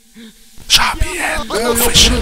شعبيات اوفيشال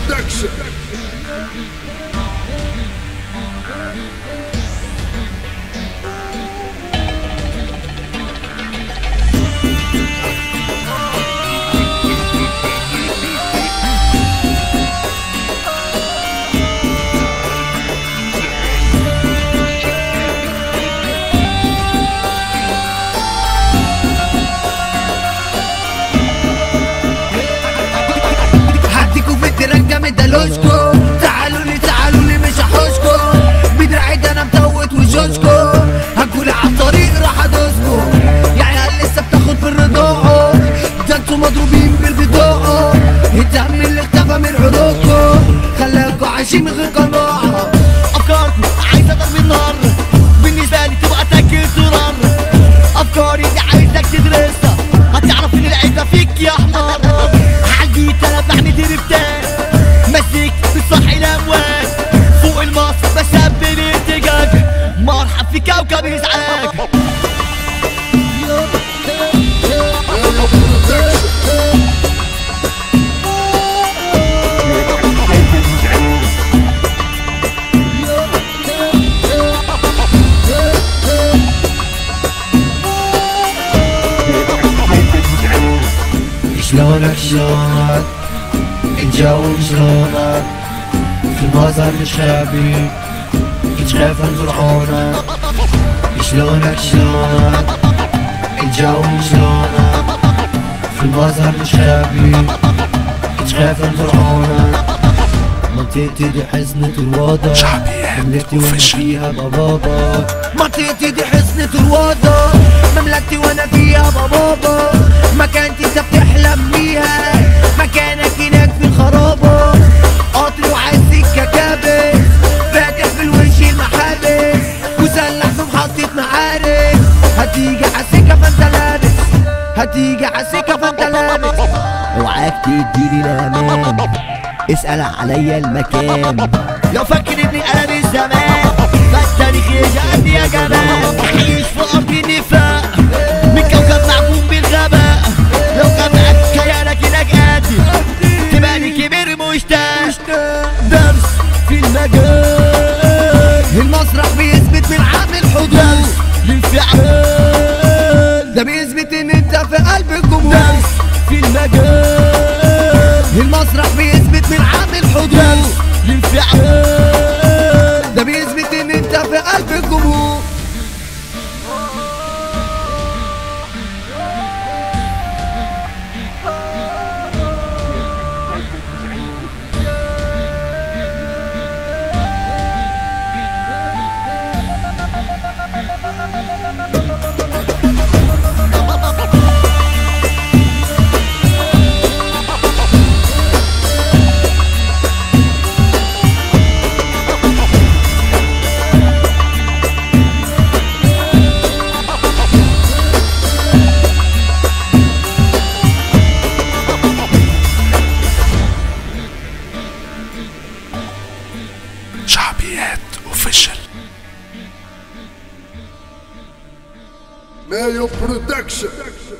هديكوا في التراك جامد دلوشكو تعالوا لي تعالوا لي مش هحوشكو بدراعي ده انا متوت وشوشكو هتقولي على الطريق راح ادوسكو يا عيال لسه بتاخد في الرضاعة ده انتوا مضروبين بالبطاقة الدم اللي اختفى من عروقكو خلاكوا عايشين من غير قناعة افكاركم عايزه ضرب النار بالنسبه لي تبقى تاكل زرار افكاري دي عايزك تدرسها هتعرف ان العيبه فيك يا حمار عندي تلات بعمل درفتان ماسك بتصحي الاموات فوق المصر بسبب ارتجاج مرحب في كوكب ازعاج شلونك شلونك الجو شلونك في المظهر مش خابي مش خايف انظر عونك شلونك شلونك الجو شلونك في المظهر مش خابي مش خايف انظر عونك منطقتي دي حزنة الوضع شعبيات مملكتي وانا official. فيها بابابا منطقتي دي حزنة الوضع مملكتي وانا فيها بابابا مكانتي انت بتحلم بيها مكانك هناك في الخرابة قطر وعايز سكة كابس فاتح في الوش المحابس مسلح في محطة معارك هتيجي عالسكة فانت لابس هتيجي عالسكة فانت لابس اوعاك تديني الامان اسأل عليا المكان لو فاكر اني انا من زمان فالتاريخ يجعلني يا جمال اعيش في ارض النفاق من كوكب معجون بالغباء لو غباءك كيانك هناك قاتل تبقى كبير مشتاق درس في المجال المسرح بيثبت من عامل حدود درس للفعال ده بيثبت ان انت في قلب الجمهور درس في المجال المسرح بيثبت من عامل حدود درس للفعال ده بيثبت ان انت في قلب الجمهور شعبيات اوفيشال Mayo Production.